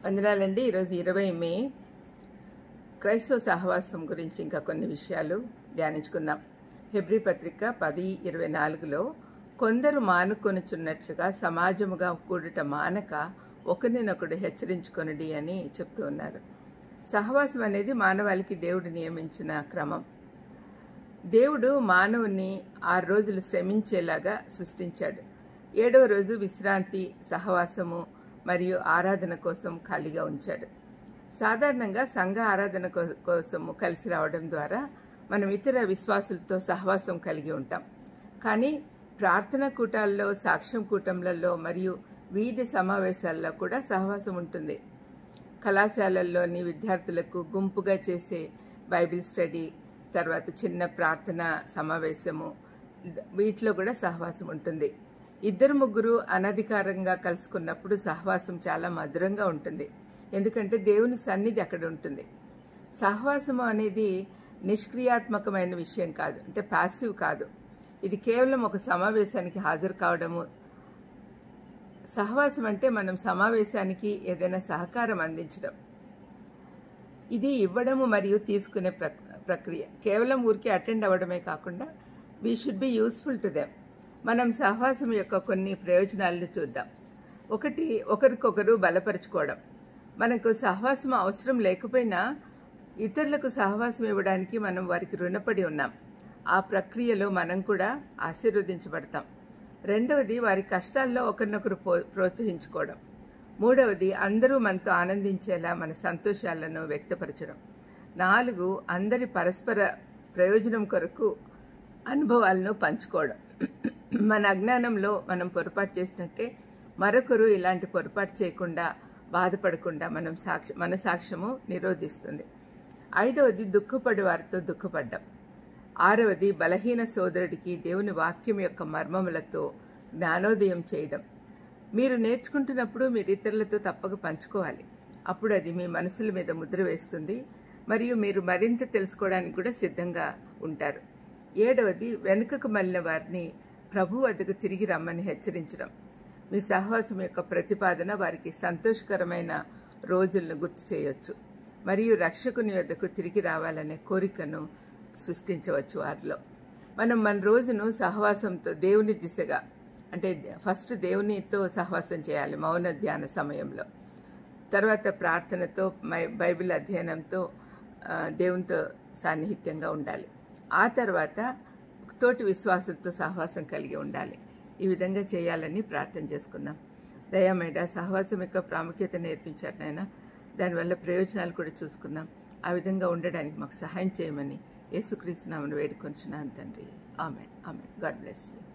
వందనాలండి ఈరోజు ఇరవై మే క్రైస్తవ సహవాసం గురించి ఇంకా కొన్ని విషయాలు ధ్యానించుకుందాం హెబ్రి పత్రిక పది ఇరవై నాలుగులో కొందరు మానుకొనుచున్నట్లుగా సమాజముగా కూడుట మానక ఒకరినొకడు హెచ్చరించుకొనడి అని చెప్తూ ఉన్నారు సహవాసం అనేది మానవాళికి దేవుడు నియమించిన క్రమం దేవుడు మానవుని ఆరు రోజులు శ్రమించేలాగా సృష్టించాడు ఏడవ రోజు విశ్రాంతి సహవాసము మరియు ఆరాధన కోసం ఖాళీగా ఉంచాడు సాధారణంగా సంఘ ఆరాధన కో- కోసము కలిసి రావడం ద్వారా మనం ఇతర విశ్వాసులతో సహవాసం కలిగి ఉంటాం కానీ ప్రార్థనా కూటాల్లో సాక్ష్యం కూటంలలో మరియు వీధి సమావేశాల్లో కూడా సహవాసం ఉంటుంది కళాశాలల్లోని విద్యార్థులకు గుంపుగా చేసే బైబిల్ స్టడీ తర్వాత చిన్న ప్రార్థన సమావేశము ఇద- వీటిలో కూడా సహవాసం ఉంటుంది ఇద్దరు ముగ్గురు అనధికారంగా కలుసుకున్నప్పుడు సహవాసం చాలా మధురంగా ఉంటుంది ఎందుకంటే దేవుని సన్నిధి అక్కడ ఉంటుంది సహవాసము అనేది నిష్క్రియాత్మకమైన విషయం కాదు అంటే పాసివ్ కాదు ఇది కేవలం ఒక సమావేశానికి హాజరు కావడము సహవాసం అంటే మనం సమావేశానికి ఏదైనా సహకారం అందించడం ఇది ఇవ్వడము మరియు తీసుకునే ప్రక్- ప్రక్రియ కేవలం ఊరికి అటెండ్ అవ్వడమే కాకుండా we should be useful to them మనం సహవాసం యొక్క కొన్ని ప్రయోజనాలను చూద్దాం ఒకటి ఒకరికొకరు బలపరుచుకోవడం మనకు సహవాసం అవసరం లేకపోయినా ఇతరులకు సహవాసం ఇవ్వడానికి మనం వారికి రుణపడి ఉన్నాం ఆ ప్రక్రియలో మనం కూడా ఆశీర్వదించబడతాం రెండవది వారి కష్టాల్లో ఒకరినొకరు పో- ప్రోత్సహించుకోవడం మూడవది అందరూ మనతో ఆనందించేలా మన సంతోషాలను వ్యక్తపరచడం నాలుగు అందరి పరస్పర ప్రయోజనం కొరకు అనుభవాలను పంచుకోవడం మన అజ్ఞానంలో మనం పొరపాటు చేసినట్టే మరొకరు ఇలాంటి పొరపాటు చేయకుండా బాధపడకుండా మనం సాక్షి మన సాక్ష్యము నిరోధిస్తుంది ఐదవది దుఃఖపడి వారితో దుఃఖపడ్డం ఆరవది బలహీన సోదరుడికి దేవుని వాక్యం యొక్క మర్మములతో జ్ఞానోదయం చేయడం మీరు నేర్చుకుంటున్నప్పుడు మీరు ఇతరులతో తప్పక పంచుకోవాలి అప్పుడు అది మీ మనసుల మీద ముద్ర వేస్తుంది మరియు మీరు మరింత తెలుసుకోవడానికి కూడా సిద్ధంగా ఉంటారు ఏడవది వెనుకకు మళ్ళిన వారిని ప్రభు వద్దకు తిరిగి రమ్మని హెచ్చరించడం మీ సహవాసం యొక్క ప్రతిపాదన వారికి సంతోషకరమైన రోజులను గుర్తు చేయొచ్చు మరియు రక్షకుని వద్దకు తిరిగి రావాలనే కోరికను సృష్టించవచ్చు వారిలో మనం మన రోజును సహవాసంతో దేవుని దిశగా అంటే ఫస్ట్ దేవునితో సహవాసం చేయాలి మౌన ధ్యాన సమయంలో తర్వాత ప్రార్థనతో మై- బైబిల్ అధ్యయనంతో ఆ, దేవునితో సాన్నిహిత్యంగా ఉండాలి ఆ తర్వాత తోటి విశ్వాసులతో సహవాసం కలిగి ఉండాలి ఈ విధంగా చేయాలని ప్రార్థన చేసుకుందాం దయామేడ సహవాసం యొక్క ప్రాముఖ్యత నేర్పించారు నాయన దానివల్ల ప్రయోజనాలు కూడా చూసుకున్నాం ఆ విధంగా ఉండడానికి మాకు సహాయం చేయమని యేసుక్రీస్తు నామను వేడుకొంచున్నాను తండ్రి ఆమె ఆమె గాడ్ బ్లెస్ యూ